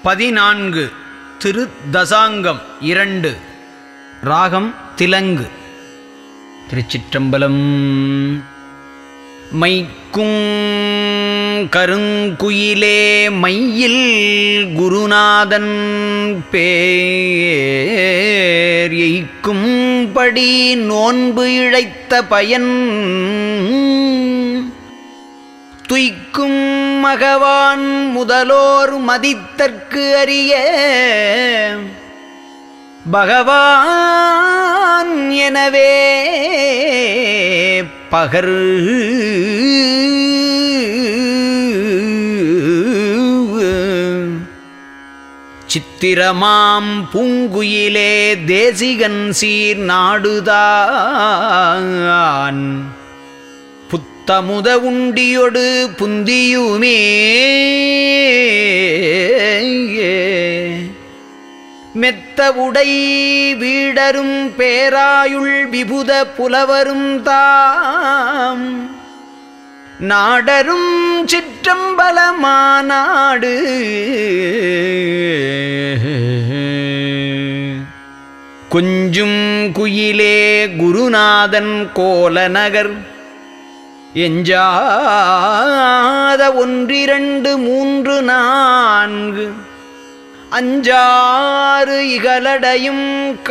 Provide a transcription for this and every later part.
பதினான்கு திரு தசாங்கம் இரண்டு ராகம் திலங்கு திருச்சிற்றம்பலம் மைக்கும் கருங்குயிலே மையில் குருநாதன் பேர் எய்க்கும்படி நோன்பு இழைத்த பயன் துய்க்கும் மகவான் முதலோர் மதித்தற்கு அறிய பகவான் எனவே பகர் சித்திரமாம் பூங்குயிலே தேசிகன் சீர் நாடுதான் புத்தமுத உண்டியொடு புந்தியுமே மெத்த உடை வீடரும் பேராயுள் விபுத புலவரும் தாம் நாடரும் சிற்றம்பலமானாடு கொஞ்சும் குயிலே குருநாதன் கோலநகர் எஞ்சாத ஒன்றிரண்டு மூன்று நான்கு அஞ்சாறு இகலடையும்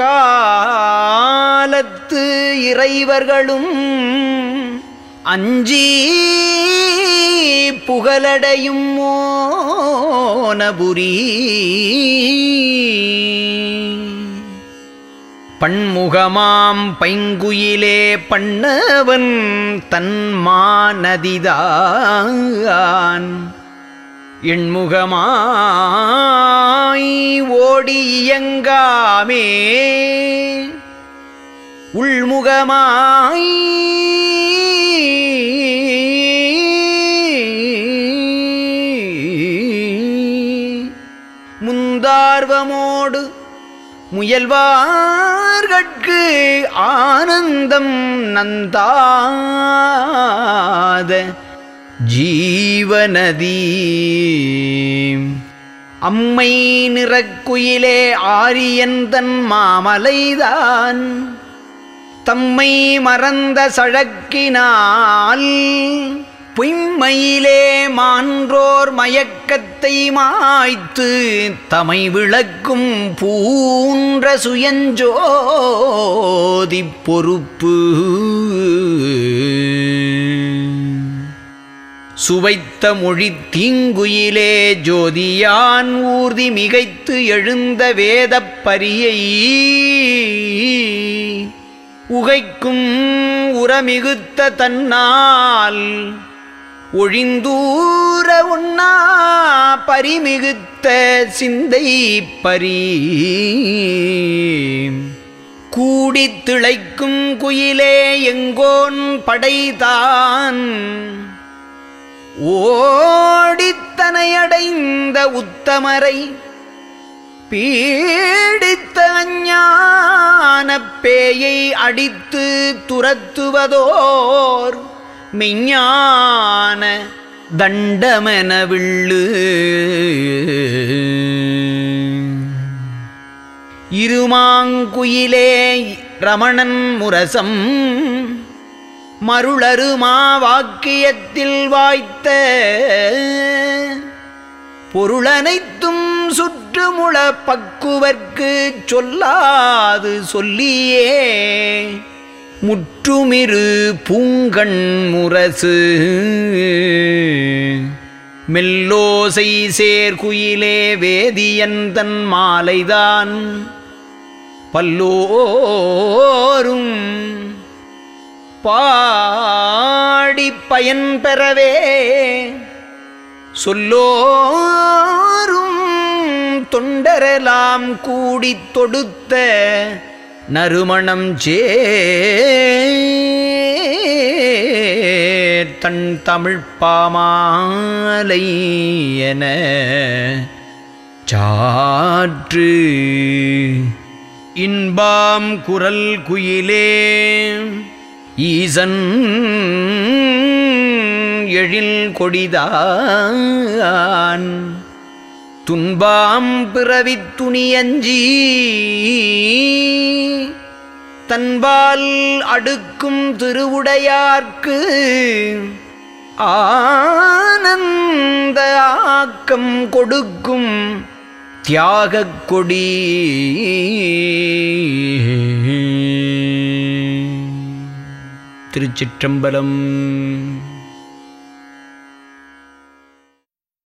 காலத்து இறைவர்களும் அஞ்சி புகழடையும் மோனபுரி பன்முகமாம் பைங்குயிலே பண்ணவன் தன்மானதிதான் எண்முகமாய் ஓடி இயங்காமே உள்முகமாய் முந்தார்வமோடு முயல்வார்கட்கு ஆனந்தம் நந்தாத ஜீவநதி அம்மை நிறக்குயிலே ஆரியந்தன் மாமலைதான் தம்மை மறந்த சழக்கினால் பொய்மையிலே மான்றோர் மயக்கத்தை மாய்த்து தமை விளக்கும் பூன்ற சுயஞ்சோதி பொறுப்பு சுவைத்த மொழி தீங்குயிலே ஜோதியான் ஊர்தி மிகைத்து எழுந்த வேதப் பரியை உகைக்கும் உரமிகுத்த தன்னால் ஒழிந்தூர உண்ணா பரிமிகுத்த சிந்தை பரி கூடித் திளைக்கும் குயிலே எங்கோன் படைதான் ஓடித்தனையடைந்த உத்தமரை பீடித்த ஞானப் பேயை அடித்து துரத்துவதோர் மெஞ்ஞான தண்டமென விள்ளு இருமாங்குயிலே ரமணன் முரசம் மருளருமா வாக்கியத்தில் வாய்த்த பொருளனைத்தும் சுற்றுமுள பக்குவர்க்கு சொல்லாது சொல்லியே முற்றுமிரு பூங்கண் முரசு மெல்லோசை சேர்குயிலே வேதியந்தன் மாலைதான் பல்லோரும் பாடி பயன் பெறவே சொல்லோரும் தொண்டரெல்லாம் கூடித் தொடுத்த நறுமணம் சே தன் தமிழ் பாமாலை என சாற்று இன்பாம் குரல் குயிலே ஈசன் எழில் கொடிதான் துன்பாம் பிறவித் துணியஞ்சி தன்பால் அடுக்கும் திருவுடையார்க்கு ஆனந்த ஆக்கம் கொடுக்கும் தியாகக் கொடி திருச்சிற்றம்பலம்